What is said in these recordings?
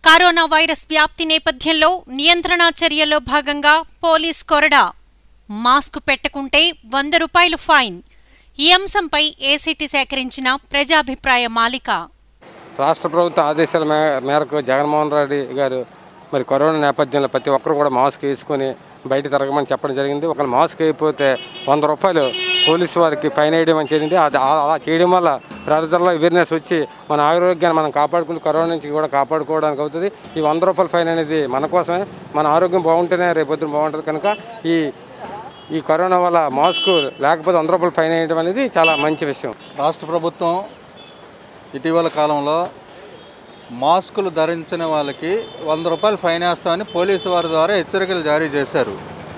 corona virus వ్యాప్తి నేపథ్యంలో నియంత్రణ చర్యల్లో భాగంగా పోలీస్ కొరడా మాస్క్ పెట్టకుంటే వంద రూపాయలు ఫైన్ ఈ అంశంపై ఏసీటీ సేకరించిన ప్రజాభిప్రాయ మాలిక రాష్ట్ర ప్రభుత్వ ఆదేశాల మే మేరకు జగన్మోహన్ రెడ్డి గారు మరి కరోనా నేపథ్యంలో ప్రతి ఒక్కరు కూడా మాస్క్ వేసుకొని బయట తిరగమని చెప్పడం జరిగింది ఒకరు మాస్క్ అయిపోతే వంద రూపాయలు పోలీసు వారికి ఫైన్ వేయడం అని జరిగింది అది ఆ- అలా చేయడం వల్ల ప్రజల్లో అవేర్నెస్ వచ్చి మన ఆరోగ్యాన్ని మనం కాపాడుకుని కరోనా నుంచి కూడా కాపాడుకోవడానికి అవుతుంది ఈ వంద రూపాయల ఫైన్ అనేది మన కోసమే మన ఆరోగ్యం బాగుంటేనే రేపొద్దున బాగుంటుంది కనుక ఈ ఈ కరోనా వల్ల మాస్క్ లేకపోతే వంద రూపాయలు ఫైన్ వేయడం అనేది చాలా మంచి విషయం రాష్ట్ర ప్రభుత్వం ఇటీవల కాలంలో మాస్కులు ధరించని వాళ్ళకి వంద రూపాయలు ఫైన్ వేస్తామని పోలీసు వారి ద్వారా హెచ్చరికలు జారీ చేశారు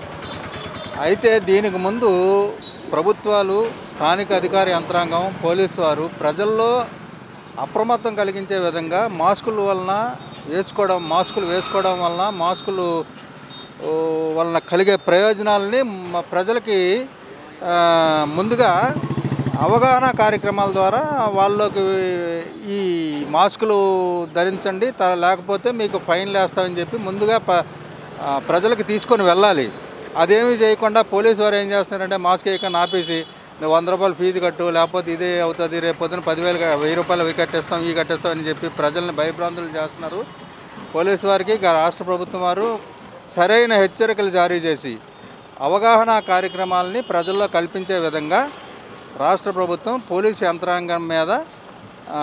అయితే దీనికి ముందు ప్రభుత్వాలు స్థానిక అధికార యంత్రాంగం పోలీసు వారు ప్రజల్లో అప్రమత్తం కలిగించే విధంగా మాస్కుల వలన వేసుకోవడం మాస్కులు వేసుకోవడం వలన మాస్కులు ఓ, వలన కలిగే ప్రయోజనాలని మ- ప్రజలకి ఆ, ముందుగా అవగాహన కార్యక్రమాల ద్వారా వాళ్ళకి ఈ మాస్కులు ధరించండి త- లేకపోతే మీకు ఫైన్లు వేస్తామని చెప్పి ముందుగా ప ఆ, ప్రజలకు తీసుకొని వెళ్ళాలి అదేమీ చేయకుండా పోలీసు వారు ఏం చేస్తున్నారంటే మాస్క్ వేయకుండా ఆపేసి నువ్వు వంద రూపాయలు ఫీజు కట్టు లేకపోతే ఇదే అవుతుంది రేపు పొద్దున పదివేలు క- వెయ్యి రూపాయలు అవి కట్టేస్తాం ఇవి కట్టేస్తాం అని చెప్పి ప్రజల్ని భయభ్రాంతులు చేస్తున్నారు పోలీసు వారికి ఇక రాష్ట్ర ప్రభుత్వం వారు సరైన హెచ్చరికలు జారీ చేసి అవగాహన కార్యక్రమాలని ప్రజల్లో కల్పించే విధంగా రాష్ట్ర ప్రభుత్వం పోలీసు యంత్రాంగం మీద ఆ,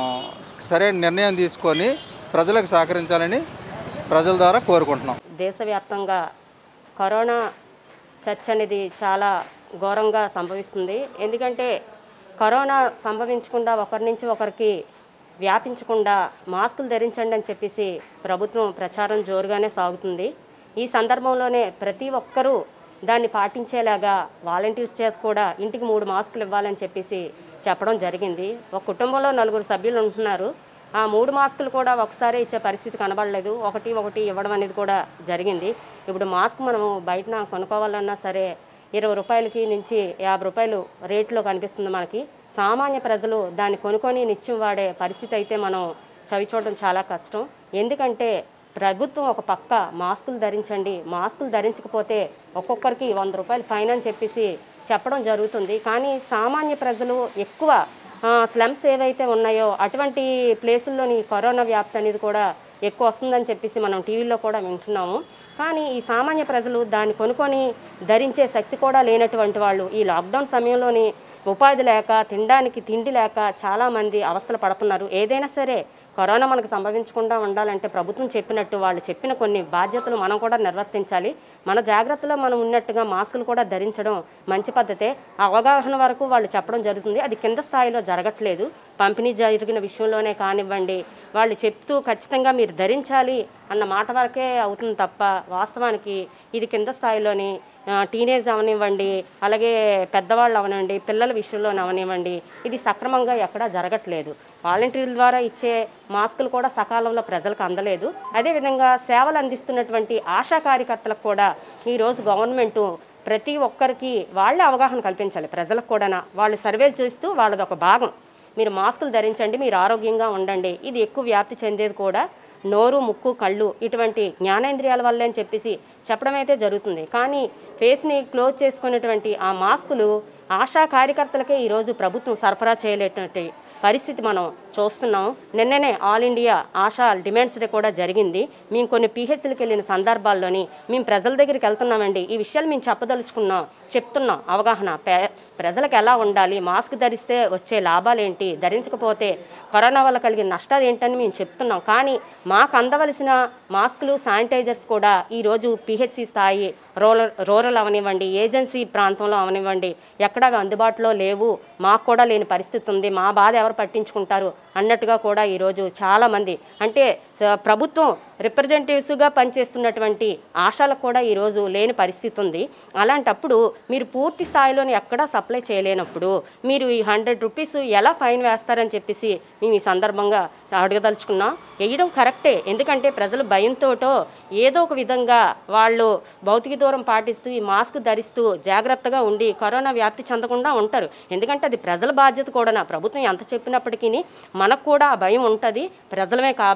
సరైన నిర్ణయం తీసుకొని ప్రజలకు సహకరించాలని ప్రజల ద్వారా కోరుకుంటున్నాం దేశవ్యాప్తంగా కరోనా చర్చ అనేది చాలా ఘోరంగా సంభవిస్తుంది ఎందుకంటే కరోనా సంభవించకుండా ఒకరి నుంచి ఒకరికి వ్యాపించకుండా మాస్కులు ధరించండి అని చెప్పేసి ప్రభుత్వం ప్రచారం జోరుగానే సాగుతుంది ఈ సందర్భంలోనే ప్రతి ఒక్కరూ దాన్ని పాటించేలాగా వాలంటీర్స్ చేత కూడా ఇంటికి మూడు మాస్కులు ఇవ్వాలని చెప్పేసి చెప్పడం జరిగింది ఒక కుటుంబంలో నలుగురు సభ్యులు ఉంటున్నారు ఆ మూడు మాస్కులు కూడా ఒకసారి ఇచ్చే పరిస్థితి కనబడలేదు ఒకటి ఒకటి ఇవ్వడం అనేది కూడా జరిగింది ఇప్పుడు మాస్క్ మనము బయటన కొనుక్కోవాలన్నా సరే ఇరవై రూపాయలకి నుంచి యాభై రూపాయలు రేట్లో కనిపిస్తుంది మనకి సామాన్య ప్రజలు దాన్ని కొనుక్కొని నిత్యం వాడే పరిస్థితి అయితే మనం చవి చూడడం చాలా కష్టం ఎందుకంటే ప్రభుత్వం ఒక పక్క మాస్కులు ధరించండి మాస్కులు ధరించకపోతే ఒక్కొక్కరికి వంద రూపాయలు ఫైన్ అని చెప్పేసి చెప్పడం జరుగుతుంది కానీ సామాన్య ప్రజలు ఎక్కువ ఆ, స్లమ్స్ ఏవైతే ఉన్నాయో అటువంటి ప్లేసుల్లోని కరోనా వ్యాప్తి అనేది కూడా ఎక్కువ వస్తుందని చెప్పేసి మనం టీవీలో కూడా వింటున్నాము కానీ ఈ సామాన్య ప్రజలు దాన్ని కొనుక్కొని ధరించే శక్తి కూడా లేనటువంటి వాళ్ళు ఈ లాక్డౌన్ సమయంలోని ఉపాధి లేక తినడానికి తిండి లేక చాలామంది అవస్థలు పడుతున్నారు ఏదైనా సరే కరోనా మనకు సంభవించకుండా ఉండాలంటే ప్రభుత్వం చెప్పినట్టు వాళ్ళు చెప్పిన కొన్ని బాధ్యతలు మనం కూడా నిర్వర్తించాలి మన జాగ్రత్తలో మనం ఉన్నట్టుగా మాస్కులు కూడా ధరించడం మంచి పద్ధతే ఆ అవగాహన వరకు వాళ్ళు చెప్పడం జరుగుతుంది అది కింద స్థాయిలో జరగట్లేదు పంపిణీ జరిగిన విషయంలోనే కానివ్వండి వాళ్ళు చెప్తూ ఖచ్చితంగా మీరు ధరించాలి అన్న మాట వరకే అవుతుంది తప్ప వాస్తవానికి ఇది కింద స్థాయిలోని ఆ, టీనేజ్ అవనివ్వండి అలాగే పెద్దవాళ్ళు అవనివ్వండి పిల్లల విషయంలో అవనివ్వండి ఇది సక్రమంగా ఎక్కడా జరగట్లేదు వాలంటీర్ల ద్వారా ఇచ్చే మాస్కులు కూడా సకాలంలో ప్రజలకు అందలేదు అదేవిధంగా సేవలు అందిస్తున్నటువంటి ఆశా కార్యకర్తలకు కూడా ఈరోజు గవర్నమెంటు ప్రతి ఒక్కరికి వాళ్ళే అవగాహన కల్పించాలి ప్రజలకు కూడా వాళ్ళు సర్వేలు చేస్తూ వాళ్ళది ఒక భాగం మీరు మాస్కులు ధరించండి మీరు ఆరోగ్యంగా ఉండండి ఇది ఎక్కువ వ్యాప్తి చెందేది కూడా నోరు ముక్కు కళ్ళు ఇటువంటి జ్ఞానేంద్రియాల వల్లే అని చెప్పేసి చెప్పడం అయితే జరుగుతుంది కానీ ఫేస్ని క్లోజ్ చేసుకునేటువంటి ఆ మాస్కులు ఆశా కార్యకర్తలకే ఈరోజు ప్రభుత్వం సరఫరా చేయలేటువంటి పరిస్థితి మనం చూస్తున్నాం నిన్ననే all India Asha demands day కూడా జరిగింది మేము కొన్ని పిహెచ్లకు వెళ్ళిన సందర్భాల్లోని మేము ప్రజల దగ్గరికి వెళ్తున్నామండి ఈ విషయాలు మేము చెప్పదలుచుకున్నాం చెప్తున్నాం అవగాహన పే- ప్రజలకు ఎలా ఉండాలి మాస్క్ ధరిస్తే వచ్చే లాభాలు ఏంటి ధరించకపోతే కరోనా వల్ల కలిగిన నష్టాలు ఏంటని మేము చెప్తున్నాం కానీ మాకు అందవలసిన మాస్కులు శానిటైజర్స్ కూడా ఈరోజు పిహెచ్సి స్థాయి రూరల్ రూరల్ అవనివ్వండి ఏజెన్సీ ప్రాంతంలో అవనివ్వండి ఎక్కడా అందుబాటులో లేవు మాకు కూడా లేని పరిస్థితి ఉంది మా బాధ ఎవరు పట్టించుకుంటారు అన్నట్టుగా కూడా ఈరోజు చాలామంది అంటే ఆ, ప్రభుత్వం రిప్రజెంటేటివ్స్గా పనిచేస్తున్నటువంటి ఆశాలకు కూడా ఈరోజు లేని పరిస్థితి ఉంది అలాంటప్పుడు మీరు పూర్తి స్థాయిలోని ఎక్కడా సప్లై చేయలేనప్పుడు మీరు ఈ హండ్రెడ్ రూపీస్ ఎలా ఫైన్ వేస్తారని చెప్పేసి మేము ఈ సందర్భంగా అడగదలుచుకున్నాం వేయడం కరెక్టే ఎందుకంటే ప్రజలు భయంతోటో ఏదో ఒక విధంగా వాళ్ళు భౌతిక దూరం పాటిస్తూ ఈ మాస్క్ ధరిస్తూ జాగ్రత్తగా ఉండి కరోనా వ్యాప్తి చెందకుండా ఉంటారు ఎందుకంటే అది ప్రజల బాధ్యత కూడా ప్రభుత్వం ఎంత చెప్పినప్పటికీ మనకు కూడా ఆ భయం ఉంటుంది ప్రజలమే కాబట్టి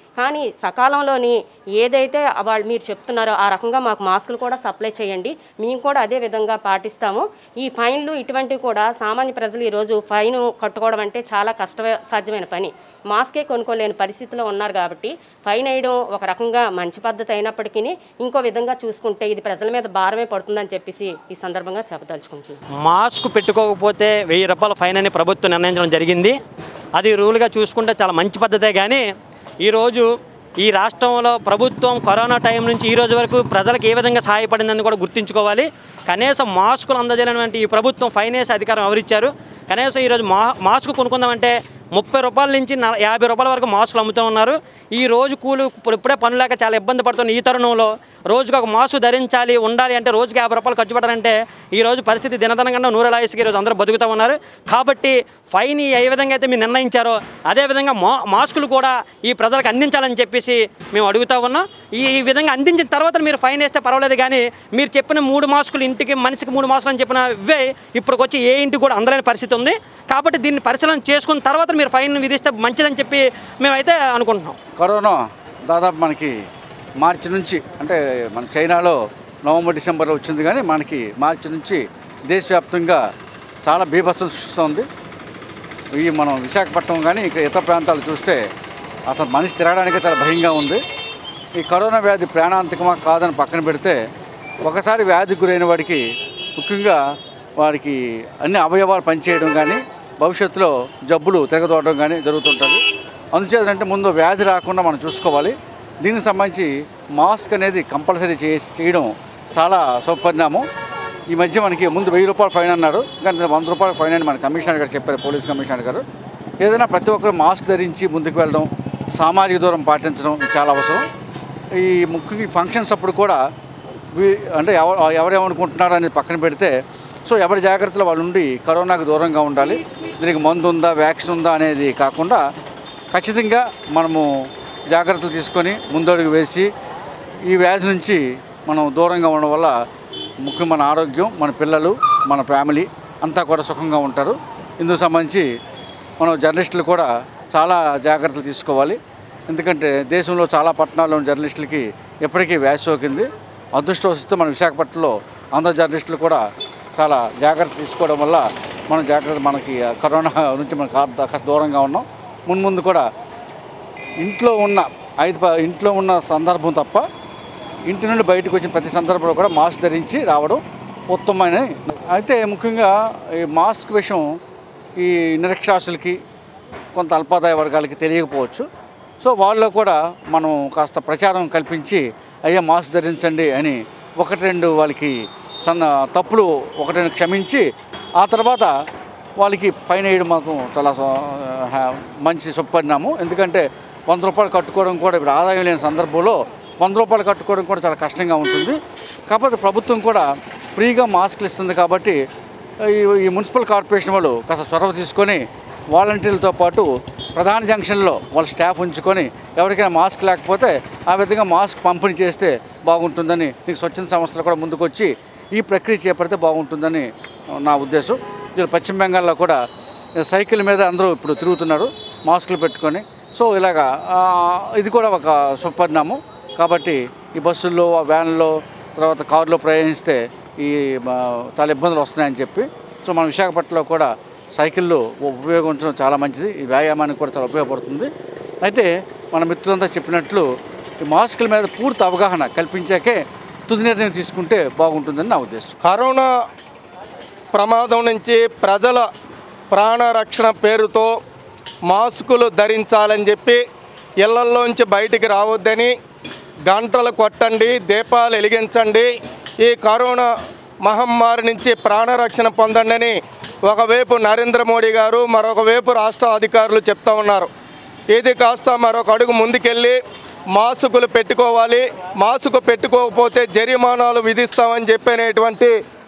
కానీ సకాలంలోని ఏదైతే వాళ్ళు మీరు చెప్తున్నారో ఆ రకంగా మాకు మాస్కులు కూడా సప్లై చేయండి మేము కూడా అదే విధంగా పాటిస్తాము ఈ ఫైన్లు ఇటువంటివి కూడా సామాన్య ప్రజలు ఈరోజు ఫైన్ కట్టుకోవడం అంటే చాలా కష్ట సాధ్యమైన పని మాస్కే కొనుక్కోలేని పరిస్థితిలో ఉన్నారు కాబట్టి ఫైన్ వేయడం ఒక రకంగా మంచి పద్ధతి అయినప్పటికీ ఇంకో విధంగా చూసుకుంటే ఇది ప్రజల మీద భారమే పడుతుందని చెప్పేసి ఈ సందర్భంగా చెప్పదలుచుకుంటున్నాను మాస్క్ పెట్టుకోకపోతే వెయ్యి రూపాయల ఫైన్ అని ప్రభుత్వం నిర్ణయించడం జరిగింది అది రూల్గా చూసుకుంటే చాలా మంచి పద్ధతే కానీ ఈరోజు ఈ రాష్ట్రంలో ప్రభుత్వం కరోనా టైం నుంచి ఈ రోజు వరకు ప్రజలకు ఏ విధంగా సహాయపడిందని కూడా గుర్తుంచుకోవాలి కనీసం మాస్కులు అందజేయనటువంటి ఈ ప్రభుత్వం ఫైన్ వేసే అధికారం ఎవరిచ్చారు కనీసం ఈరోజు మా మాస్క్ కొనుక్కుందామంటే ముప్పై రూపాయల నుంచి నల- యాభై రూపాయల వరకు మాస్కులు అమ్ముతూ ఉన్నారు ఈ రోజు కూలి ఇప్పుడు ఇప్పుడే పనులు లేక చాలా ఇబ్బంది పడుతున్న ఈ తరుణంలో రోజుకు ఒక మాస్క్ ధరించాలి ఉండాలి అంటే రోజుకి యాభై రూపాయలు ఖర్చు పెట్టాలంటే ఈ రోజు పరిస్థితి దినదనగంగా నూరెలాయిస్కి ఈరోజు అందరూ బతుకుతూ ఉన్నారు కాబట్టి ఫైన్ ఏ విధంగా అయితే మీరు నిర్ణయించారో అదేవిధంగా మా మాస్కులు కూడా ఈ ప్రజలకు అందించాలని చెప్పేసి మేము అడుగుతా ఉన్నాం ఈ ఈ విధంగా అందించిన తర్వాత మీరు ఫైన్ వేస్తే పర్వాలేదు కానీ మీరు చెప్పిన మూడు మాస్కులు ఇంటికి మనిషికి మూడు మాస్కులు అని చెప్పిన ఇవే ఇప్పటికి వచ్చి ఏ ఇంటికి కూడా అందలేని పరిస్థితి ఉంది కాబట్టి దీన్ని పరిశీలన చేసుకున్న తర్వాత మీరు ఫైన్ విధిస్తే మంచిదని చెప్పి మేమైతే అనుకుంటున్నాం కరోనా దాదాపు మనకి మార్చి నుంచి అంటే మన చైనాలో నవంబర్ డిసెంబర్లో వచ్చింది కానీ మనకి మార్చి నుంచి దేశవ్యాప్తంగా చాలా బీభత్సం సృష్టిస్తోంది ఈ మనం విశాఖపట్నం కానీ ఇక ఇతర ప్రాంతాలు చూస్తే అసలు మనిషి తిరగడానికి చాలా భయంగా ఉంది ఈ కరోనా వ్యాధి ప్రాణాంతకమా కాదని పక్కన పెడితే ఒకసారి వ్యాధి గురైన వాడికి ముఖ్యంగా వాడికి అన్ని అవయవాలు పనిచేయడం కానీ భవిష్యత్తులో జబ్బులు తిరగదోవడం కానీ జరుగుతుంటుంది అందుచేతంటే ముందు వ్యాధి రాకుండా మనం చూసుకోవాలి దీనికి సంబంధించి మాస్క్ అనేది కంపల్సరీ చే చేయడం చాలా సౌపరిణామం ఈ మధ్య మనకి ముందు వెయ్యి రూపాయలు ఫైన్ అన్నారు కానీ వంద రూపాయల ఫైన్ అని మన కమిషనర్ గారు చెప్పారు పోలీస్ కమిషనర్ గారు ఏదైనా ప్రతి ఒక్కరు మాస్క్ ధరించి ముందుకు వెళ్ళడం సామాజిక దూరం పాటించడం ఇది చాలా అవసరం ఈ ముఖ్యంగా ఈ ఫంక్షన్స్ అప్పుడు కూడా వీ- అంటే ఎవ- ఎవరేమనుకుంటున్నారు అనేది పక్కన పెడితే సో ఎవరి జాగ్రత్తలు వాళ్ళు ఉండి కరోనాకు దూరంగా ఉండాలి దీనికి మందు ఉందా వ్యాక్సిన్ ఉందా అనేది కాకుండా ఖచ్చితంగా మనము జాగ్రత్తలు తీసుకొని ముందడుగు వేసి ఈ వ్యాధి నుంచి మనం దూరంగా ఉండడం వల్ల ముఖ్యం మన ఆరోగ్యం మన పిల్లలు మన ఫ్యామిలీ అంతా కూడా సుఖంగా ఉంటారు ఇందుకు సంబంధించి మనం జర్నలిస్టులు కూడా చాలా జాగ్రత్తలు తీసుకోవాలి ఎందుకంటే దేశంలో చాలా పట్టణాల్లో ఉన్న జర్నలిస్టులకి ఎప్పటికీ వ్యాధి సోకింది అదృష్టవశిస్తూ మన విశాఖపట్నంలో అందరు జర్నలిస్టులు కూడా చాలా జాగ్రత్త తీసుకోవడం వల్ల మనం జాగ్రత్త మనకి ఆ కరోనా నుంచి మనం కా- కాస్త దూరంగా ఉన్నాం ముందు ముందు కూడా ఇంట్లో ఉన్న ఐదు ప- ఇంట్లో ఉన్న సందర్భం తప్ప ఇంటి నుండి బయటకు వచ్చిన ప్రతి సందర్భంలో కూడా మాస్క్ ధరించి రావడం ఉత్తమమైన అయితే ముఖ్యంగా ఈ మాస్క్ విషయం ఈ నిరక్షరాస్యులకి కొంత అల్పాదాయ వర్గాలకి తెలియకపోవచ్చు సో వాళ్ళలో కూడా మనం కాస్త ప్రచారం కల్పించి అయ్యా మాస్క్ ధరించండి అని ఒకటి రెండు వాళ్ళకి సన్న తప్పులు ఒకటి రెండు క్షమించి ఆ తర్వాత వాళ్ళకి ఫైన్ వేయడం మాత్రం చాలా స- హా- మంచి సుపరిణామం ఎందుకంటే వంద రూపాయలు కట్టుకోవడం కూడా ఇప్పుడు ఆదాయం లేని సందర్భంలో వంద రూపాయలు కట్టుకోవడం కూడా చాలా కష్టంగా ఉంటుంది కాకపోతే ప్రభుత్వం కూడా ఫ్రీగా మాస్కులు ఇస్తుంది కాబట్టి ఈ ఈ మున్సిపల్ కార్పొరేషన్ వాళ్ళు కాస్త చొరవ తీసుకొని వాలంటీర్లతో పాటు ప్రధాన జంక్షన్లో వాళ్ళ స్టాఫ్ ఉంచుకొని ఎవరికైనా మాస్క్ లేకపోతే ఆ విధంగా మాస్క్ పంపిణీ చేస్తే బాగుంటుందని నీకు స్వచ్ఛంద సంస్థలు కూడా ముందుకొచ్చి ఈ ప్రక్రియ చేపడితే బాగుంటుందని నా ఉద్దేశం ఇది పశ్చిమ బెంగాల్లో కూడా సైకిల్ మీద అందరూ ఇప్పుడు తిరుగుతున్నారు మాస్కులు పెట్టుకొని సో ఇలాగా ఆ, ఇది కూడా ఒక సుపరిణామం కాబట్టి ఈ బస్సుల్లో ఆ వ్యాన్లో తర్వాత కారులో ప్రయాణిస్తే ఈ ఆ, చాలా ఇబ్బందులు వస్తున్నాయని చెప్పి సో మన విశాఖపట్నంలో కూడా సైకిళ్ళు ఉపయోగించడం చాలా మంచిది ఈ వ్యాయామానికి కూడా చాలా ఉపయోగపడుతుంది అయితే మన మిత్రులంతా చెప్పినట్లు ఈ మాస్కుల మీద పూర్తి అవగాహన కల్పించాకే తుది నిర్ణయం తీసుకుంటే బాగుంటుందని నా ఉద్దేశం కరోనా ప్రమాదం నుంచి ప్రజల ప్రాణరక్షణ పేరుతో మాస్కులు ధరించాలని చెప్పి ఇళ్లల్లోంచి బయటికి రావద్దని గంటలు కొట్టండి దీపాలు వెలిగించండి ఈ కరోనా మహమ్మారి నుంచి ప్రాణరక్షణ పొందండి అని ఒకవైపు నరేంద్ర మోడీ గారు మరొక వైపు రాష్ట్ర అధికారులు చెప్తా ఉన్నారు ఇది కాస్త మరొక అడుగు ముందుకెళ్ళి మాస్కులు పెట్టుకోవాలి మాస్క్ పెట్టుకోకపోతే జరిమానాలు విధిస్తామని చెప్పినటువంటి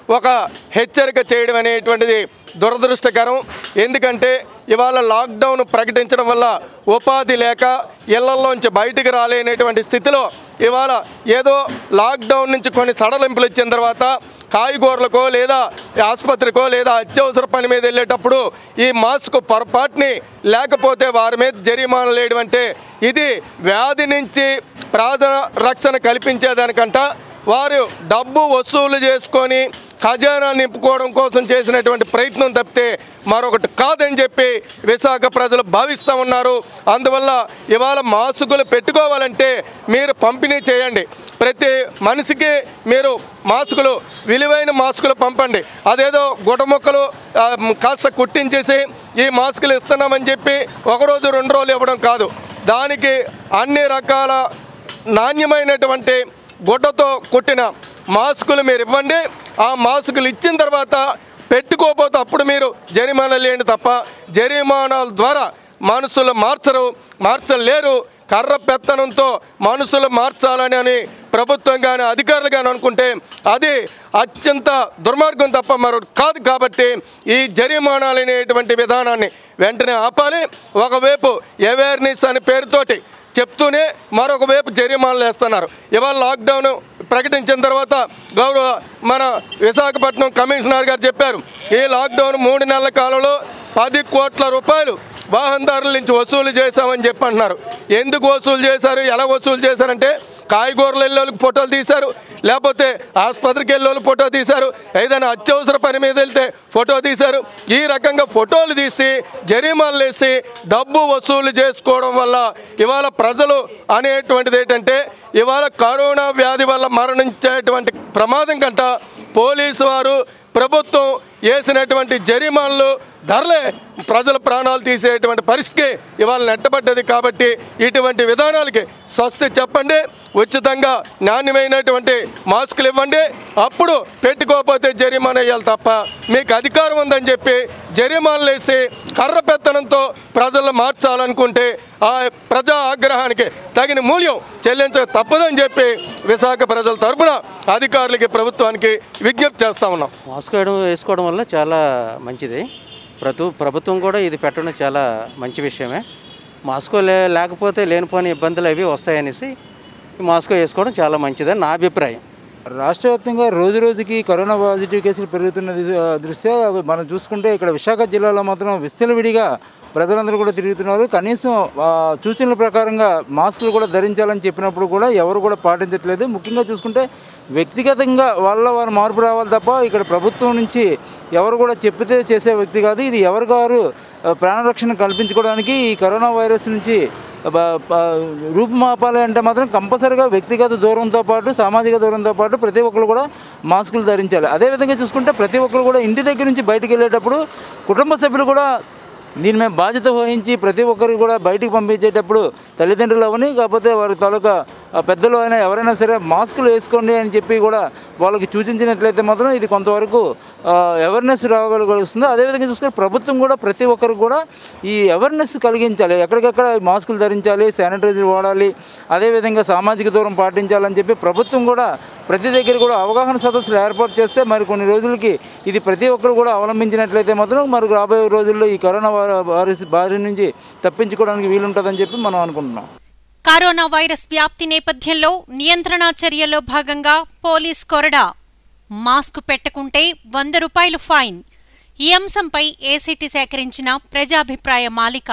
ఒక హెచ్చరిక చేయడం అనేటువంటిది దురదృష్టకరం ఎందుకంటే ఇవాళ లాక్డౌన్ ప్రకటించడం వల్ల ఉపాధి లేక ఇళ్లలోంచి బయటికి రాలేనటువంటి స్థితిలో ఇవాళ ఏదో లాక్డౌన్ నుంచి కొన్ని సడలింపులు ఇచ్చిన తర్వాత కాయగూరలకో లేదా ఆసుపత్రికో లేదా అత్యవసర పని మీద వెళ్ళేటప్పుడు ఈ మాస్క్ పొరపాటుని లేకపోతే వారి మీద జరిమానా వేయడం అంటే ఇది వ్యాధి నుంచి ప్రాణ రక్షణ కల్పించేదానికంట వారు డబ్బు వసూలు చేసుకొని ఖజానా నింపుకోవడం కోసం చేసినటువంటి ప్రయత్నం తప్పితే మరొకటి కాదని చెప్పి విశాఖ ప్రజలు భావిస్తూ ఉన్నారు అందువల్ల ఇవాళ మాస్కులు పెట్టుకోవాలంటే మీరు పంపిణీ చేయండి ప్రతి మనిషికి మీరు మాస్కులు విలువైన మాస్కులు పంపండి అదేదో గుడముక్కలు ఆ, కాస్త కుట్టించేసి ఈ మాస్కులు ఇస్తున్నామని చెప్పి ఒకరోజు రెండు రోజులు ఇవ్వడం కాదు దానికి అన్ని రకాల నాణ్యమైనటువంటి గుడ్డతో కుట్టిన మాస్కులు మీరు ఇవ్వండి ఆ మాస్కులు ఇచ్చిన తర్వాత పెట్టుకోకపోతే అప్పుడు మీరు జరిమానా లేని తప్ప జరిమానాల ద్వారా మనుషులు మార్చరు మార్చలేరు కర్ర పెత్తనంతో మనుషులు మార్చాలని అని ప్రభుత్వం కానీ అధికారులు కానీ అనుకుంటే అది అత్యంత దుర్మార్గం తప్ప మరొకటి కాదు కాబట్టి ఈ జరిమానాలు అనేటువంటి విధానాన్ని వెంటనే ఆపాలి ఒకవైపు అవేర్నెస్ అనే పేరుతోటి చెప్తూనే మరొక వైపు జరిమానాలు వేస్తున్నారు ఇవాళ లాక్డౌన్ ప్రకటించిన తర్వాత గౌరవ మన విశాఖపట్నం కమిషనర్ గారు చెప్పారు ఈ లాక్డౌన్ మూడు నెలల కాలంలో పది కోట్ల రూపాయలు వాహనదారుల నుంచి వసూలు చేశామని చెప్పి అంటున్నారు ఎందుకు వసూలు చేశారు ఎలా వసూలు చేశారంటే కాయగూరలు వెళ్ళేళ్ళకి ఫోటోలు తీశారు లేకపోతే ఆసుపత్రికి వెళ్ళేళ్ళు ఫోటో తీశారు ఏదైనా అత్యవసర పని మీద వెళ్తే ఫోటో తీశారు ఈ రకంగా ఫోటోలు తీసి జరిమానాలు వేసి డబ్బు వసూలు చేసుకోవడం వల్ల ఇవాళ ప్రజలు అనేటువంటిది ఏంటంటే ఇవాళ కరోనా వ్యాధి వల్ల మరణించేటువంటి ప్రమాదం కంట పోలీసు వారు ప్రభుత్వం వేసినటువంటి జరిమానాలు ధరలే ప్రజల ప్రాణాలు తీసేటువంటి పరిస్థితికి ఇవాళ నెట్టబడ్డది కాబట్టి ఇటువంటి విధానాలకి స్వస్తి చెప్పండి ఉచితంగా నాణ్యమైనటువంటి మాస్కులు ఇవ్వండి అప్పుడు పెట్టుకోకపోతే జరిమానా వేయాలి తప్ప మీకు అధికారం ఉందని చెప్పి జరిమానాలు వేసి కర్ర పెత్తనంతో ప్రజలను మార్చాలనుకుంటే ఆ ప్రజా ఆగ్రహానికి తగిన మూల్యం చెల్లించక తప్పదని చెప్పి విశాఖ ప్రజల తరపున అధికారులకి ప్రభుత్వానికి విజ్ఞప్తి చేస్తా ఉన్నాం మాస్క్ వేయడం వేసుకోవడం వల్ల చాలా మంచిది ప్రతు ప్రభుత్వం కూడా ఇది పెట్టడం చాలా మంచి విషయమే మాస్క్ లే లేకపోతే లేనిపోని ఇబ్బందులు అవి వస్తాయనేసి ఈ మాస్క్ వేసుకోవడం చాలా మంచిదని నా అభిప్రాయం రాష్ట్ర వ్యాప్తంగా రోజు రోజుకి కరోనా పాజిటివ్ కేసులు పెరుగుతున్న ది- దృష్ట్యా మనం చూసుకుంటే ఇక్కడ విశాఖ జిల్లాలో మాత్రం విస్తలవిడిగా ప్రజలందరూ కూడా తిరుగుతున్నారు కనీసం ఆ, సూచనల ప్రకారంగా మాస్కులు కూడా ధరించాలని చెప్పినప్పుడు కూడా ఎవరు కూడా పాటించట్లేదు ముఖ్యంగా చూసుకుంటే వ్యక్తిగతంగా వాళ్ళ వారు మార్పు రావాలి తప్ప ఇక్కడ ప్రభుత్వం నుంచి ఎవరు కూడా చెప్పితే చేసే వ్యక్తి కాదు ఇది ఎవరి గారు ఆ, ప్రాణరక్షణ కల్పించుకోవడానికి ఈ కరోనా వైరస్ నుంచి బ- బ- రూపుమాపాలి అంటే మాత్రం కంపల్సరీగా వ్యక్తిగత దూరంతో పాటు సామాజిక దూరంతో పాటు ప్రతి ఒక్కరు కూడా మాస్కులు ధరించాలి అదేవిధంగా చూసుకుంటే ప్రతి ఒక్కరు కూడా ఇంటి దగ్గర నుంచి బయటికి వెళ్ళేటప్పుడు కుటుంబ సభ్యులు కూడా దీని మేము బాధ్యత వహించి ప్రతి ఒక్కరికి కూడా బయటికి పంపించేటప్పుడు తల్లిదండ్రులు అవని కాకపోతే వారి తాలూకా ఆ పెద్దలు అయినా ఎవరైనా సరే మాస్కులు వేసుకోండి అని చెప్పి కూడా వాళ్ళకి సూచించినట్లయితే మాత్రం ఇది కొంతవరకు అవేర్నెస్ రాగలుగుతుంది అదేవిధంగా చూసుకుంటే ప్రభుత్వం కూడా ప్రతి ఒక్కరికి కూడా ఈ అవేర్నెస్ కలిగించాలి ఎక్కడికక్కడ మాస్కులు ధరించాలి శానిటైజర్ వాడాలి అదేవిధంగా సామాజిక దూరం పాటించాలని చెప్పి ప్రభుత్వం కూడా ప్రతి దగ్గర కూడా అవగాహన సదస్సులు ఏర్పాటు చేస్తే మరి కొన్ని రోజులకి ఇది ప్రతి ఒక్కరు కూడా అవలంబించినట్లయితే మాత్రం మరి రాబోయే రోజుల్లో ఈ కరోనా వా- వైరస్ బారి నుంచి తప్పించుకోవడానికి వీలుంటుందని చెప్పి మనం అనుకుంటున్నాం కరోనా వైరస్ వ్యాప్తి నేపథ్యంలో నియంత్రణ చర్యల్లో భాగంగా పోలీస్ కొరడా మాస్క్ పెట్టుకుంటే వంద రూపాయలు ఫైన్ ఈ అంశంపై ఏసీటీ సేకరించిన ప్రజాభిప్రాయ మాలిక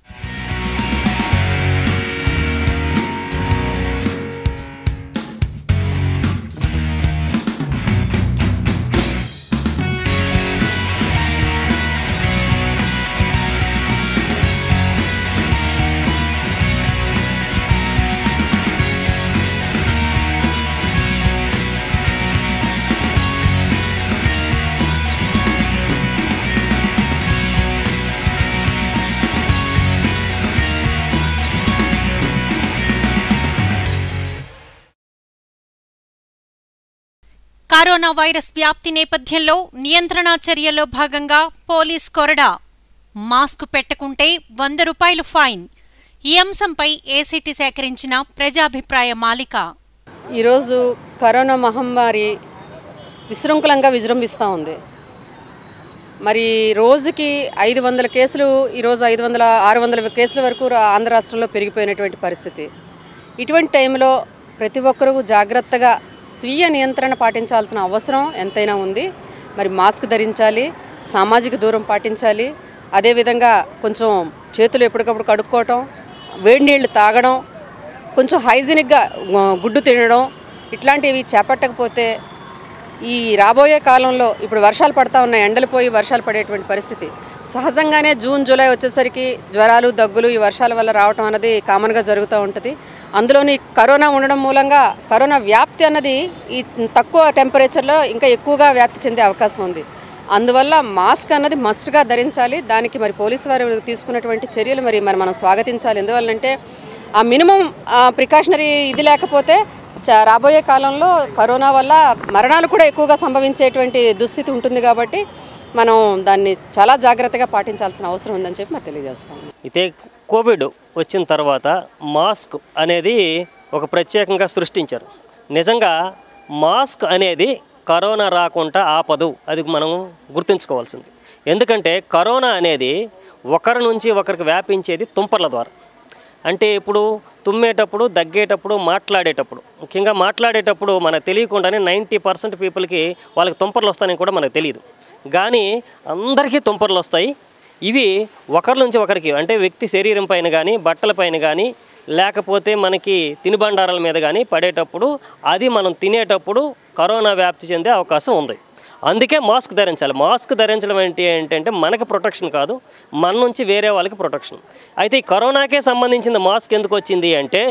కరోనా వైరస్ వ్యాప్తి నేపథ్యంలో నియంత్రణ చర్యల్లో భాగంగా పోలీస్ కొరడా మాస్క్ పెట్టుకుంటే వంద రూపాయలు ఫైన్ ఈ అంశంపై ఏసీటీ సేకరించిన ప్రజాభిప్రాయ మాలిక ఈరోజు కరోనా మహమ్మారి విశృంఖలంగా విజృంభిస్తూ ఉంది మరి రోజుకి ఐదు వందల కేసులు ఈరోజు ఐదు వందల ఆరు వందల కేసుల వరకు రా- ఆంధ్ర రాష్ట్రంలో పెరిగిపోయినటువంటి పరిస్థితి ఇటువంటి టైంలో ప్రతి ఒక్కరూ జాగ్రత్తగా స్వీయ నియంత్రణ పాటించాల్సిన అవసరం ఎంతైనా ఉంది మరి మాస్క్ ధరించాలి సామాజిక దూరం పాటించాలి అదేవిధంగా కొంచెం చేతులు ఎప్పటికప్పుడు కడుక్కోవటం వేడి నీళ్లు తాగడం కొంచెం హైజీనిక్గా ఆ, గుడ్డు తినడం ఇట్లాంటివి చేపట్టకపోతే ఈ రాబోయే కాలంలో ఇప్పుడు వర్షాలు పడతా ఉన్నాయి ఎండలు పోయి వర్షాలు పడేటువంటి పరిస్థితి సహజంగానే జూన్ జూలై వచ్చేసరికి జ్వరాలు దగ్గులు ఈ వర్షాల వల్ల రావటం అన్నది కామన్గా జరుగుతూ ఉంటుంది అందులోని కరోనా ఉండడం మూలంగా కరోనా వ్యాప్తి అన్నది ఈ తక్కువ టెంపరేచర్లో ఇంకా ఎక్కువగా వ్యాప్తి చెందే అవకాశం ఉంది అందువల్ల మాస్క్ అన్నది మస్ట్గా ధరించాలి దానికి మరి పోలీసు వారు తీసుకున్నటువంటి చర్యలు మరి మరి మనం స్వాగతించాలి ఎందువల్లంటే ఆ మినిమం ప్రికాషనరీ ఇది లేకపోతే చ- రాబోయే కాలంలో కరోనా వల్ల మరణాలు కూడా ఎక్కువగా సంభవించేటువంటి దుస్థితి ఉంటుంది కాబట్టి మనం దాన్ని చాలా జాగ్రత్తగా పాటించాల్సిన అవసరం ఉందని చెప్పి మరి తెలియజేస్తాం అయితే కోవిడ్ వచ్చిన తర్వాత మాస్క్ అనేది ఒక ప్రత్యేకంగా సృష్టించారు నిజంగా మాస్క్ అనేది కరోనా రాకుండా ఆపదు అది మనం గుర్తుంచుకోవాల్సింది ఎందుకంటే కరోనా అనేది ఒకరి నుంచి ఒకరికి వ్యాపించేది తుంపర్ల ద్వారా అంటే ఇప్పుడు తుమ్మేటప్పుడు దగ్గేటప్పుడు మాట్లాడేటప్పుడు ముఖ్యంగా మాట్లాడేటప్పుడు మనకు తెలియకుండానే నైంటీ పర్సెంట్ పీపుల్కి వాళ్ళకి తుంపర్లు వస్తాయని కూడా మనకు తెలియదు కానీ అందరికీ తుంపర్లు వస్తాయి ఇవి ఒకరి నుంచి ఒకరికి అంటే వ్యక్తి శరీరం పైన కానీ బట్టల పైన కానీ లేకపోతే మనకి తినుబండారాల మీద కానీ పడేటప్పుడు అది మనం తినేటప్పుడు కరోనా వ్యాప్తి చెందే అవకాశం ఉంది అందుకే మాస్క్ ధరించాలి మాస్క్ ధరించడం ఏంటి ఏంటంటే మనకి ప్రొటెక్షన్ కాదు మన నుంచి వేరే వాళ్ళకి ప్రొటెక్షన్ అయితే ఈ కరోనాకే సంబంధించిన మాస్క్ ఎందుకు వచ్చింది అంటే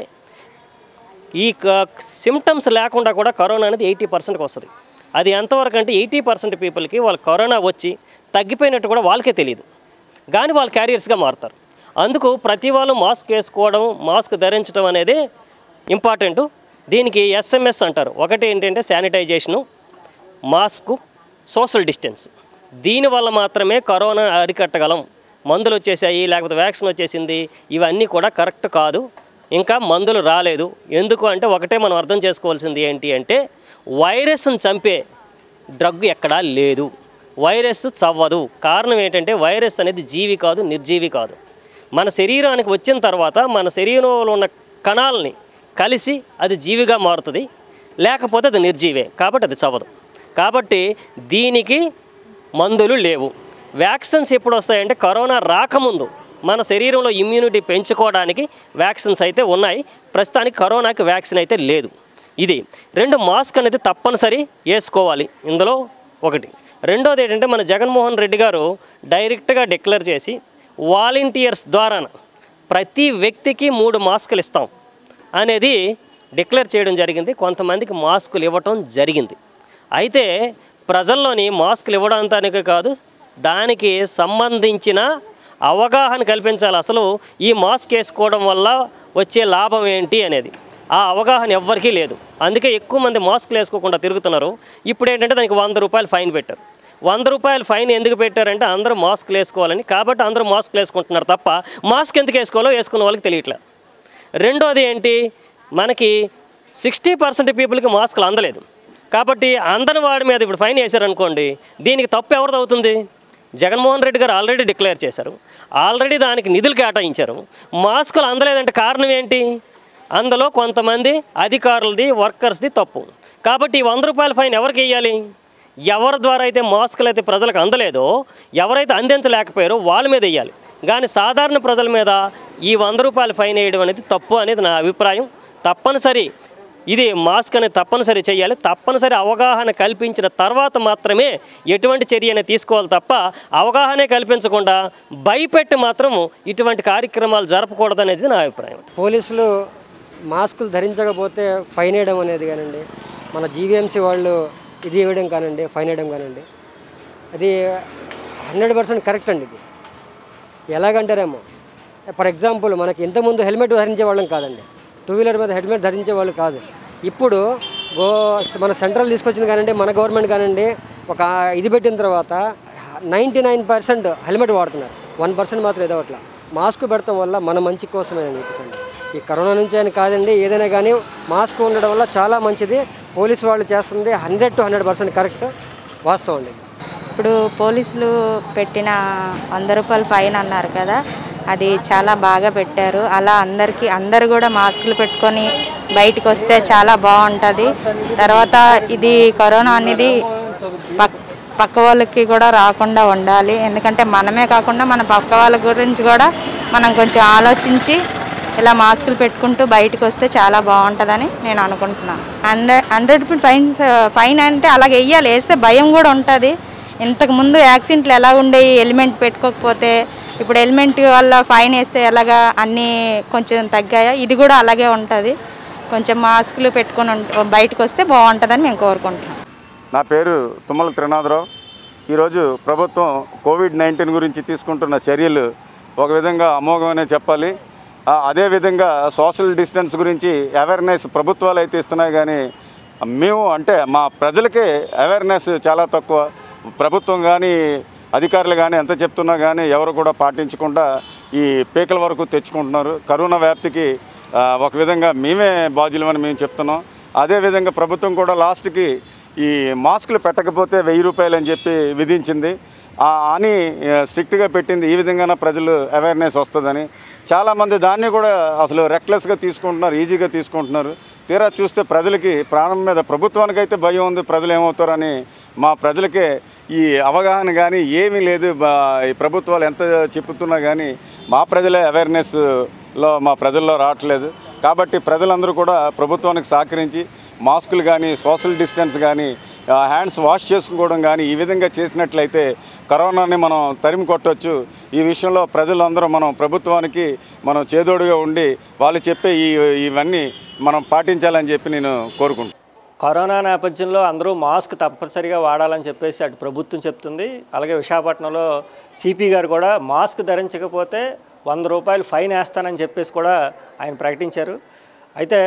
ఈ సిమ్టమ్స్ లేకుండా కూడా కరోనా అనేది ఎయిటీ పర్సెంట్కి వస్తుంది అది ఎంతవరకు అంటే ఎయిటీ పర్సెంట్ పీపుల్కి వాళ్ళు కరోనా వచ్చి తగ్గిపోయినట్టు కూడా వాళ్ళకే తెలియదు కానీ వాళ్ళు క్యారియర్స్గా మారుతారు అందుకు ప్రతి వాళ్ళు మాస్క్ వేసుకోవడం మాస్క్ ధరించడం అనేది ఇంపార్టెంట్ దీనికి ఎస్ఎంఎస్ అంటారు ఒకటి ఏంటంటే శానిటైజేషను మాస్కు సోషల్ డిస్టెన్స్ దీనివల్ల మాత్రమే కరోనా అరికట్టగలం మందులు వచ్చేసాయి లేకపోతే వ్యాక్సిన్ వచ్చేసింది ఇవన్నీ కూడా కరెక్ట్ కాదు ఇంకా మందులు రాలేదు ఎందుకు అంటే ఒకటే మనం అర్థం చేసుకోవాల్సింది ఏంటి అంటే వైరస్ని చంపే డ్రగ్ ఎక్కడా లేదు వైరస్ చవ్వదు కారణం ఏంటంటే వైరస్ అనేది జీవి కాదు నిర్జీవి కాదు మన శరీరానికి వచ్చిన తర్వాత మన శరీరంలో ఉన్న కణాలని కలిసి అది జీవిగా మారుతుంది లేకపోతే అది నిర్జీవే కాబట్టి అది చవ్వదు కాబట్టి దీనికి మందులు లేవు వ్యాక్సిన్స్ ఎప్పుడు వస్తాయంటే కరోనా రాకముందు మన శరీరంలో ఇమ్యూనిటీ పెంచుకోవడానికి వ్యాక్సిన్స్ అయితే ఉన్నాయి ప్రస్తుతానికి కరోనాకి వ్యాక్సిన్ అయితే లేదు ఇది రెండు మాస్క్ అనేది తప్పనిసరి వేసుకోవాలి ఇందులో ఒకటి రెండోది ఏంటంటే మన జగన్మోహన్ రెడ్డి గారు డైరెక్ట్గా డిక్లేర్ చేసి వాలంటీర్స్ ద్వారా ప్రతి వ్యక్తికి మూడు మాస్కులు ఇస్తాం అనేది డిక్లేర్ చేయడం జరిగింది కొంతమందికి మాస్కులు ఇవ్వటం జరిగింది అయితే ప్రజల్లోని మాస్కులు ఇవ్వడానికి కాదు దానికి సంబంధించిన అవగాహన కల్పించాలి అసలు ఈ మాస్క్ వేసుకోవడం వల్ల వచ్చే లాభం ఏంటి అనేది ఆ అవగాహన ఎవ్వరికీ లేదు అందుకే ఎక్కువ మంది మాస్క్లు వేసుకోకుండా తిరుగుతున్నారు ఇప్పుడు ఏంటంటే దానికి వంద రూపాయలు ఫైన్ పెట్టారు వంద రూపాయలు ఫైన్ ఎందుకు పెట్టారంటే అందరూ మాస్క్లు వేసుకోవాలని కాబట్టి అందరూ మాస్క్లు వేసుకుంటున్నారు తప్ప మాస్క్ ఎందుకు వేసుకోవాలో వేసుకున్న వాళ్ళకి తెలియట్లేదు రెండోది ఏంటి మనకి సిక్స్టీ పర్సెంట్ పీపుల్కి మాస్కులు అందలేదు కాబట్టి అందని వాడి మీద ఇప్పుడు ఫైన్ వేశారనుకోండి దీనికి తప్పు ఎవరిది అవుతుంది జగన్మోహన్ రెడ్డి గారు ఆల్రెడీ డిక్లేర్ చేశారు ఆల్రెడీ దానికి నిధులు కేటాయించారు మాస్కులు అందలేదంటే కారణం ఏంటి అందులో కొంతమంది అధికారులది వర్కర్స్ది తప్పు కాబట్టి ఈ వంద రూపాయల ఫైన్ ఎవరికి వేయాలి ఎవరి ద్వారా అయితే మాస్కులు అయితే ప్రజలకు అందలేదో ఎవరైతే అందించలేకపోయారో వాళ్ళ మీద వేయాలి కానీ సాధారణ ప్రజల మీద ఈ వంద రూపాయల ఫైన్ వేయడం అనేది తప్పు అనేది నా అభిప్రాయం తప్పనిసరి ఇది మాస్క్ అనేది తప్పనిసరి చేయాలి తప్పనిసరి అవగాహన కల్పించిన తర్వాత మాత్రమే ఎటువంటి చర్య అనేది తీసుకోవాలి తప్ప అవగాహనే కల్పించకుండా భయపెట్టి మాత్రం ఇటువంటి కార్యక్రమాలు జరపకూడదు అనేది నా అభిప్రాయం పోలీసులు మాస్కులు ధరించకపోతే ఫైన్ వేయడం అనేది కానండి మన జీవీఎంసీ వాళ్ళు ఇది ఇవ్వడం కానండి ఫైన్ వేయడం కానండి అది హండ్రెడ్ పర్సెంట్ కరెక్ట్ అండి ఇది ఎలాగంటారేమో ఫర్ ఎగ్జాంపుల్ మనకి ఇంతకుముందు హెల్మెట్ ధరించే వాళ్ళం కాదండి టూ వీలర్ మీద హెల్మెట్ ధరించే వాళ్ళు కాదు ఇప్పుడు గో మన సెంట్రల్ తీసుకొచ్చింది కానండి మన గవర్నమెంట్ కానండి ఒక ఇది పెట్టిన తర్వాత నైంటీ నైన్ పర్సెంట్ హెల్మెట్ వాడుతున్నారు వన్ పర్సెంట్ మాత్రం ఏదో అట్లా మాస్క్ పెడతాం వల్ల మన మంచి కోసమే అని చెప్పేసి ఈ కరోనా నుంచి అని కాదండి ఏదైనా కానీ మాస్క్ ఉండడం వల్ల చాలా మంచిది పోలీసు వాళ్ళు చేస్తుంది hundred to hundred percent correct వాస్తవం అండి ఇప్పుడు పోలీసులు పెట్టిన వంద రూపాయల ఫైన్ అన్నారు కదా అది చాలా బాగా పెట్టారు అలా అందరికీ అందరు కూడా మాస్కులు పెట్టుకొని బయటకు వస్తే చాలా బాగుంటుంది తర్వాత ఇది కరోనా అనేది పక్ పక్క వాళ్ళకి కూడా రాకుండా ఉండాలి ఎందుకంటే మనమే కాకుండా మన పక్క వాళ్ళ గురించి కూడా మనం కొంచెం ఆలోచించి ఇలా మాస్కులు పెట్టుకుంటూ బయటకు వస్తే చాలా బాగుంటుందని నేను అనుకుంటున్నాను హండ్రెడ్ హండ్రెడ్ ఫైన్ ఫైన్ అంటే అలాగే వెయ్యాలి వేస్తే భయం కూడా ఉంటుంది ఇంతకు ముందు యాక్సిడెంట్లు ఎలా ఉండేవి హెల్మెట్ పెట్టుకోకపోతే ఇప్పుడు హెల్మెట్ వల్ల ఫైన్ వేస్తే ఎలాగా అన్నీ కొంచెం తగ్గాయా ఇది కూడా అలాగే ఉంటుంది కొంచెం మాస్కులు పెట్టుకొని ఉంట- బయటకు వస్తే బాగుంటుందని మేము కోరుకుంటున్నాం నా పేరు తుమ్మల త్రినాథరావు ఈరోజు ప్రభుత్వం కోవిడ్ నైన్టీన్ గురించి తీసుకుంటున్న చర్యలు ఒక విధంగా అమోఘమనే చెప్పాలి ఆ, అదేవిధంగా సోషల్ డిస్టెన్స్ గురించి అవేర్నెస్ ప్రభుత్వాలు అయితే ఇస్తున్నాయి కానీ మేము అంటే మా ప్రజలకే అవేర్నెస్ చాలా తక్కువ ప్రభుత్వం కానీ అధికారులు కానీ ఎంత చెప్తున్నా కానీ ఎవరు కూడా పాటించకుండా ఈ పీకల వరకు తెచ్చుకుంటున్నారు కరోనా వ్యాప్తికి ఆ, ఒక విధంగా మేమే బాధ్యులమని మేము చెప్తున్నాం అదేవిధంగా ప్రభుత్వం కూడా లాస్ట్కి ఈ మాస్కులు పెట్టకపోతే వెయ్యి రూపాయలు అని చెప్పి విధించింది ఆ అని స్ట్రిక్ట్గా పెట్టింది ఈ విధంగా ప్రజలు అవేర్నెస్ వస్తుందని చాలామంది దాన్ని కూడా అసలు రెక్లెస్గా తీసుకుంటున్నారు ఈజీగా తీసుకుంటున్నారు తీరా చూస్తే ప్రజలకి ప్రాణం మీద ప్రభుత్వానికి అయితే భయం ఉంది ప్రజలు ఏమవుతారని మా ప్రజలకే ఈ అవగాహన కానీ ఏమీ లేదు బా- ఈ ప్రభుత్వాలు ఎంత చెప్పుతున్నా కానీ మా ప్రజలే అవేర్నెస్లో మా ప్రజల్లో రావట్లేదు కాబట్టి ప్రజలందరూ కూడా ప్రభుత్వానికి సహకరించి మాస్కులు కానీ సోషల్ డిస్టెన్స్ కానీ ఆ, హ్యాండ్స్ వాష్ చేసుకోవడం కానీ ఈ విధంగా చేసినట్లయితే కరోనాని మనం తరిమి కొట్టవచ్చు ఈ విషయంలో ప్రజలందరూ మనం ప్రభుత్వానికి మనం చేదోడుగా ఉండి వాళ్ళు చెప్పే ఈ ఇవన్నీ మనం పాటించాలని చెప్పి నేను కోరుకుంటున్నాను కరోనా నేపథ్యంలో అందరూ మాస్క్ తప్పనిసరిగా వాడాలని చెప్పేసి అటు ప్రభుత్వం చెప్తుంది అలాగే విశాఖపట్నంలో సిపి గారు కూడా మాస్క్ ధరించకపోతే వంద రూపాయలు ఫైన్ వేస్తానని చెప్పేసి కూడా ఆయన ప్రకటించారు అయితే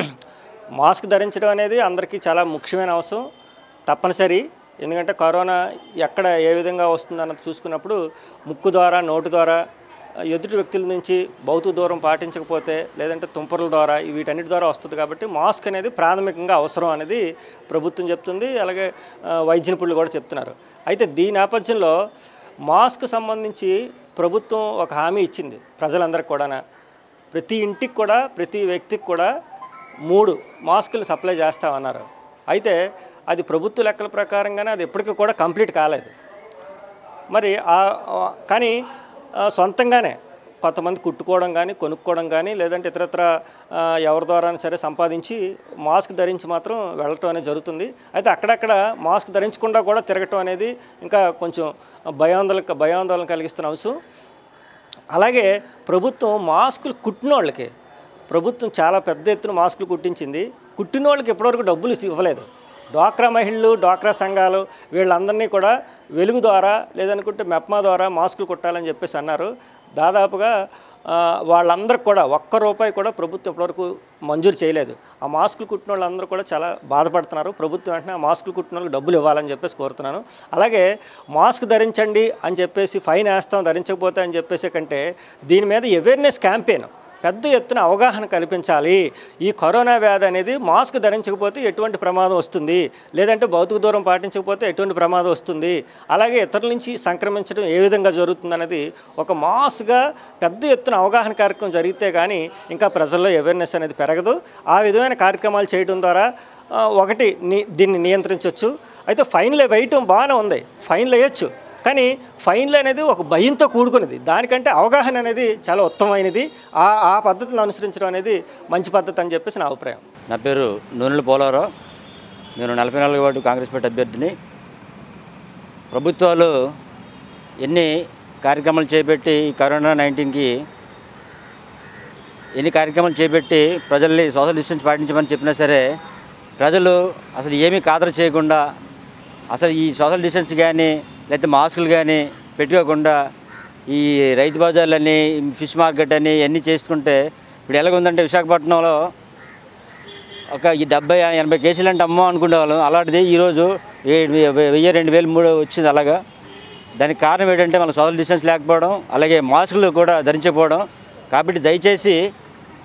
మాస్క్ ధరించడం అనేది అందరికీ చాలా ముఖ్యమైన అవసరం తప్పనిసరి ఎందుకంటే కరోనా ఎక్కడ ఏ విధంగా వస్తుందన్నది చూసుకున్నప్పుడు ముక్కు ద్వారా నోటు ద్వారా ఎదుటి వ్యక్తుల నుంచి భౌతిక దూరం పాటించకపోతే లేదంటే తుంపర్ల ద్వారా ఈ వీటన్నిటి ద్వారా వస్తుంది కాబట్టి మాస్క్ అనేది ప్రాథమికంగా అవసరం అనేది ప్రభుత్వం చెప్తుంది అలాగే ఆ, వైద్య నిపుణులు కూడా చెప్తున్నారు అయితే దీని నేపథ్యంలో మాస్క్ సంబంధించి ప్రభుత్వం ఒక హామీ ఇచ్చింది ప్రజలందరికీ కూడా ప్రతి ఇంటికి కూడా ప్రతి వ్యక్తికి కూడా మూడు మాస్కులు సప్లై చేస్తామన్నారు అయితే అది ప్రభుత్వ లెక్కల ప్రకారంగానే అది ఎప్పటికీ కూడా కంప్లీట్ కాలేదు మరి ఆ- ఆ- కానీ ఆ, సొంతంగానే కొంతమంది కుట్టుకోవడం కానీ కొనుక్కోవడం కానీ లేదంటే ఇతరత్ర ఆ, ఎవరి ద్వారా సరే సంపాదించి మాస్క్ ధరించి మాత్రం వెళ్ళటం అనేది జరుగుతుంది అయితే అక్కడక్కడ మాస్క్ ధరించకుండా కూడా తిరగటం అనేది ఇంకా కొంచెం భయాందోళన భయాందోళన కలిగిస్తున్న అంశం అలాగే ప్రభుత్వం మాస్కులు కుట్టిన వాళ్ళకి ప్రభుత్వం చాలా పెద్ద ఎత్తున మాస్కులు కుట్టించింది కుట్టిన వాళ్ళకి ఇప్పటివరకు డబ్బులు ఇచ్చి- ఇవ్వలేదు డ్వాక్రా మహిళలు డ్వాక్రా సంఘాలు వీళ్ళందరినీ కూడా వెలుగు ద్వారా లేదనుకుంటే మెప్మా ద్వారా మాస్కులు కుట్టాలని చెప్పేసి అన్నారు దాదాపుగా ఆ, వాళ్ళందరికి కూడా ఒక్క రూపాయి కూడా ప్రభుత్వం ఇప్పటివరకు మంజూరు చేయలేదు ఆ మాస్కులు కుట్టిన వాళ్ళందరూ కూడా చాలా బాధపడుతున్నారు ప్రభుత్వం వెంటనే ఆ మాస్కులు కుట్టిన వాళ్ళకి డబ్బులు ఇవ్వాలని చెప్పేసి కోరుతున్నాను అలాగే మాస్క్ ధరించండి అని చెప్పేసి ఫైన్ వేస్తాం ధరించకపోతే అని చెప్పేసి కంటే దీని మీద అవేర్నెస్ క్యాంపెయిన్ పెద్ద ఎత్తున అవగాహన కల్పించాలి ఈ కరోనా వ్యాధి అనేది మాస్క్ ధరించకపోతే ఎటువంటి ప్రమాదం వస్తుంది లేదంటే భౌతిక దూరం పాటించకపోతే ఎటువంటి ప్రమాదం వస్తుంది అలాగే ఇతరుల నుంచి సంక్రమించడం ఏ విధంగా జరుగుతుంది అనేది ఒక మాస్గా పెద్ద ఎత్తున అవగాహన కార్యక్రమం జరిగితే కానీ ఇంకా ప్రజల్లో అవేర్నెస్ అనేది పెరగదు ఆ విధమైన కార్యక్రమాలు చేయడం ద్వారా ఆ, ఒకటి ని దీన్ని నియంత్రించవచ్చు అయితే ఫైన్లు వేయటం బాగానే ఉంది ఫైన్లు వేయచ్చు కానీ ఫైన్లు అనేది ఒక భయంతో కూడుకున్నది దానికంటే అవగాహన అనేది చాలా ఉత్తమమైనది ఆ ఆ పద్ధతిని అనుసరించడం అనేది మంచి పద్ధతి అని చెప్పేసి నా అభిప్రాయం నా పేరు నూనెల పోలారావు నేను నలభై నాలుగు వార్డు కాంగ్రెస్ పార్టీ అభ్యర్థిని ప్రభుత్వాలు ఎన్ని కార్యక్రమాలు చేపట్టి ఈ కరోనా నైన్టీన్కి ఎన్ని కార్యక్రమాలు చేపట్టి ప్రజల్ని సోషల్ డిస్టెన్స్ పాటించమని చెప్పినా సరే ప్రజలు అసలు ఏమీ ఖాతరు చేయకుండా అసలు ఈ సోషల్ డిస్టెన్స్ కానీ లేకపోతే మాస్కులు కానీ పెట్టుకోకుండా ఈ రైతు బజార్లని ఫిష్ మార్కెట్ అని ఇవన్నీ చేసుకుంటే ఇప్పుడు ఎలాగుందంటే విశాఖపట్నంలో ఒక ఈ డెబ్బై ఎనభై కేజీలు అంటే అమ్మో అనుకునేవాళ్ళం అలాంటిది ఈరోజు ఏ- వెయ్యి రెండు వేలు మూడు వచ్చింది అలాగా దానికి కారణం ఏంటంటే మన సోషల్ డిస్టెన్స్ లేకపోవడం అలాగే మాస్కులు కూడా ధరించకపోవడం కాబట్టి దయచేసి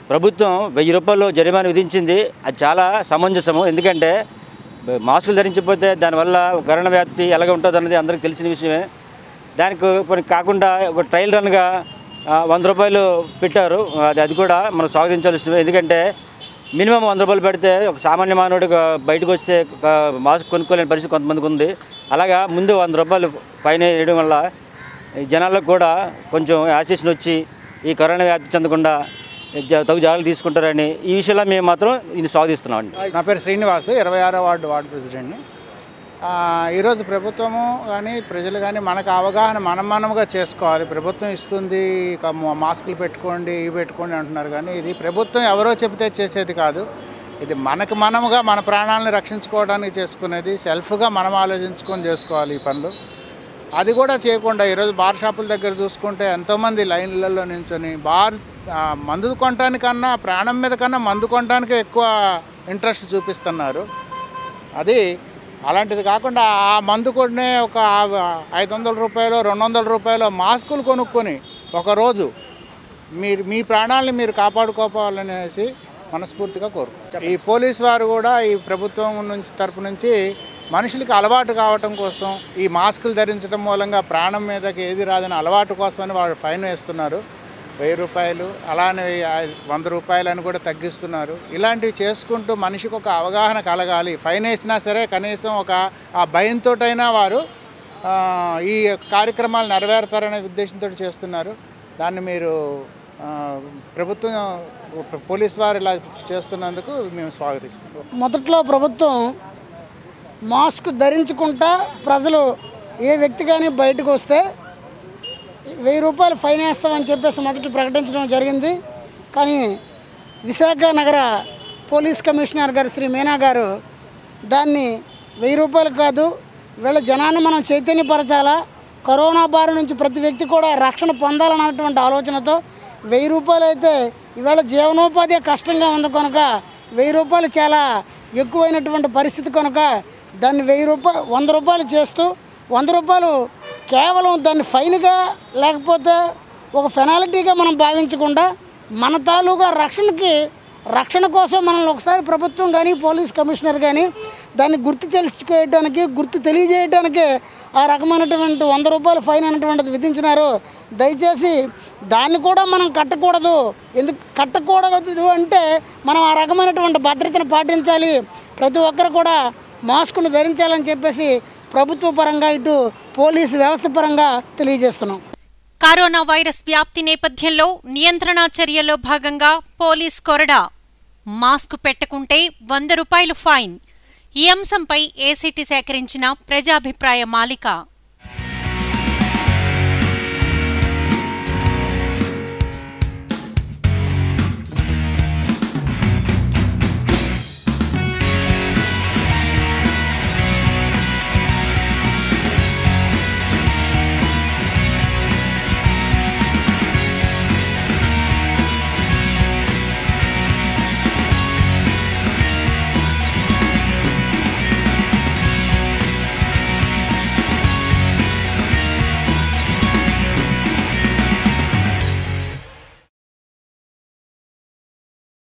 ప్రభుత్వం వెయ్యి రూపాయలు జరిమానా విధించింది అది చాలా సమంజసము ఎందుకంటే మాస్కులు ధరించకపోతే దానివల్ల కరోనా వ్యాప్తి ఎలాగ ఉంటుంది అన్నది అందరికీ తెలిసిన విషయమే దానికి కొన్ని కాకుండా ఒక ట్రయల్ రన్గా ఆ, వంద రూపాయలు పెట్టారు అది అది కూడా మనం స్వాగతించాల్సింది ఎందుకంటే మినిమం వంద రూపాయలు పెడితే ఒక సామాన్య మానవుడు బయటకు వస్తే ఒక మాస్క్ కొనుక్కోలేని పరిస్థితి కొంతమందికి ఉంది అలాగా ముందు వంద రూపాయలు ఫైన్ వేయడం వల్ల ఈ జనాలకు కూడా కొంచెం యాసిషన్ వచ్చి ఈ కరోనా వ్యాప్తి చెందకుండా జ- తగు జాగ్రత్తలు తీసుకుంటారని ఈ విషయంలో మేము మాత్రం ఇది స్వాగతిస్తున్నాం అండి నా పేరు శ్రీనివాస్ ఇరవై ఆరో వార్డు వార్డు ప్రెసిడెంట్ని ఆ, ఈరోజు ప్రభుత్వము కానీ ప్రజలు కానీ మనకు అవగాహన మనం మనముగా చేసుకోవాలి ప్రభుత్వం ఇస్తుంది ఇక మా- మాస్కులు పెట్టుకోండి ఇవి పెట్టుకోండి అంటున్నారు కానీ ఇది ప్రభుత్వం ఎవరో చెబితే చేసేది కాదు ఇది మనకు మనముగా మన ప్రాణాలను రక్షించుకోవడానికి చేసుకునేది సెల్ఫ్గా మనం ఆలోచించుకొని చేసుకోవాలి ఈ పనులు అది కూడా చేయకుండా ఈరోజు బార్ షాపుల దగ్గర చూసుకుంటే ఎంతోమంది లైన్లలో నించొని బార్ ఆ, మందు కొనటానికన్నా ప్రాణం మీద కన్నా మందు కొనటానికే ఎక్కువ ఇంట్రెస్ట్ చూపిస్తున్నారు అది అలాంటిది కాకుండా ఆ మందు కొనే ఒక ఐదు వందల రూపాయలు రెండు వందల రూపాయలు మాస్కులు కొనుక్కొని ఒకరోజు మీరు మీ ప్రాణాలని మీరు కాపాడుకోవాలనేసి మనస్ఫూర్తిగా కోరుకుంటాం ఈ పోలీస్ వారు కూడా ఈ ప్రభుత్వం నుంచి తరపు నుంచి మనుషులకి అలవాటు కావటం కోసం ఈ మాస్కులు ధరించడం మూలంగా ప్రాణం మీదకి ఏది రాదని అలవాటు కోసమని వాళ్ళు ఫైన్ వేస్తున్నారు వెయ్యి రూపాయలు అలానే ఐ- వంద రూపాయలు అని కూడా తగ్గిస్తున్నారు ఇలాంటివి చేసుకుంటూ మనిషికి ఒక అవగాహన కలగాలి ఫైన్ వేసినా సరే కనీసం ఒక ఆ భయంతోటైనా వారు ఆ, ఈ కార్యక్రమాలు నెరవేరుతారనే ఉద్దేశంతో చేస్తున్నారు దాన్ని మీరు ఆ, ప్రభుత్వం పోలీస్ వారు ఇలా చేస్తున్నందుకు మేము స్వాగతిస్తున్నాం మొదట్లో ప్రభుత్వం మాస్క్ ధరించుకుంటా ప్రజలు ఏ వ్యక్తి కానీ బయటకు వస్తే వెయ్యి రూపాయలు ఫైన్ వేస్తామని చెప్పేసి మొదట ప్రకటించడం జరిగింది కానీ విశాఖ నగర పోలీస్ కమిషనర్ గారు శ్రీ మీనా గారు దాన్ని వెయ్యి రూపాయలు కాదు వీళ్ళ జనాన్ని మనం చైతన్యపరచాలా కరోనా బారి నుంచి ప్రతి వ్యక్తి కూడా రక్షణ పొందాలన్నటువంటి ఆలోచనతో వెయ్యి రూపాయలు అయితే ఇవాళ జీవనోపాధి కష్టంగా ఉంది కనుక వెయ్యి రూపాయలు చాలా ఎక్కువైనటువంటి పరిస్థితి కనుక దాన్ని వెయ్యి రూపాయలు వంద రూపాయలు చేస్తూ వంద రూపాయలు కేవలం దాన్ని ఫైన్గా లేకపోతే ఒక పెనాల్టీగా మనం భావించకుండా మన తాలూకా రక్షణకి రక్షణ కోసం మనల్ని ఒకసారి ప్రభుత్వం కానీ పోలీస్ కమిషనర్ కానీ దాన్ని గుర్తు తెలుసుకోవడానికి గుర్తు తెలియజేయడానికి ఆ రకమైనటువంటి వంద రూపాయల ఫైన్ అనేటువంటిది విధించినారు దయచేసి దాన్ని కూడా మనం కట్టకూడదు ఎందుకు కట్టకూడదు అంటే మనం ఆ రకమైనటువంటి భద్రతను పాటించాలి ప్రతి ఒక్కరు కూడా మాస్కును ధరించాలని చెప్పేసి ప్రభుత్వ పరంగా ఇటు పోలీసు వ్యవస్థ పరంగా తెలియజేస్తున్నాం కరోనా వైరస్ వ్యాప్తి నేపథ్యంలో నియంత్రణ చర్యల్లో భాగంగా పోలీస్ కొరడా మాస్క్ పెట్టకుంటే వంద రూపాయలు ఫైన్ ఈ అంశంపై ఏసీటీ సేకరించిన ప్రజాభిప్రాయ మాలిక